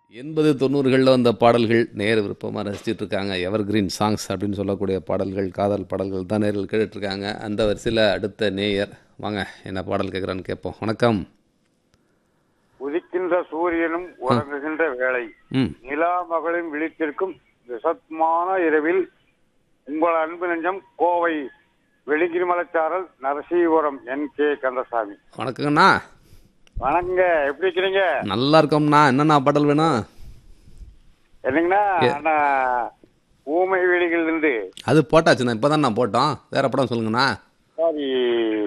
எண்பது தொண்ணூறுகளில் வந்த பாடல்கள் நேர விருப்பமாக ரசிச்சிட்டு இருக்காங்க எவர் கிரீன் சாங்ஸ் அப்படின்னு சொல்லக்கூடிய பாடல்கள் காதல் பாடல்கள் தான் நேரில் கேட்டுட்ருக்காங்க அந்த வரிசையில் அடுத்த நேயர் வாங்க என்ன பாடல் கேட்குறான்னு கேட்போம் வணக்கம் உதிக்கின்ற சூரியனும் உறங்குகின்ற வேளை ம் நிலா மகளின் விழித்திருக்கும் விசத்மான இரவில் உங்கள் அன்பு நெஞ்சம் கோவை வெளிங்கிரி மலைச்சாரல் நரசீபுரம் என் கே கந்தசாமி வணக்கங்கண்ணா வணக்கங்க எப்படி இருக்கிறீங்க நல்லா இருக்கோம்ண்ணா என்னண்ணா பாடல் வேணும் என்னங்கண்ணா அண்ணா ஊமை வெளிகள் இருந்து அது போட்டாச்சுண்ணா இப்போ தான் நான் போட்டோம் வேறு படம் சொல்லுங்கண்ணா சாரி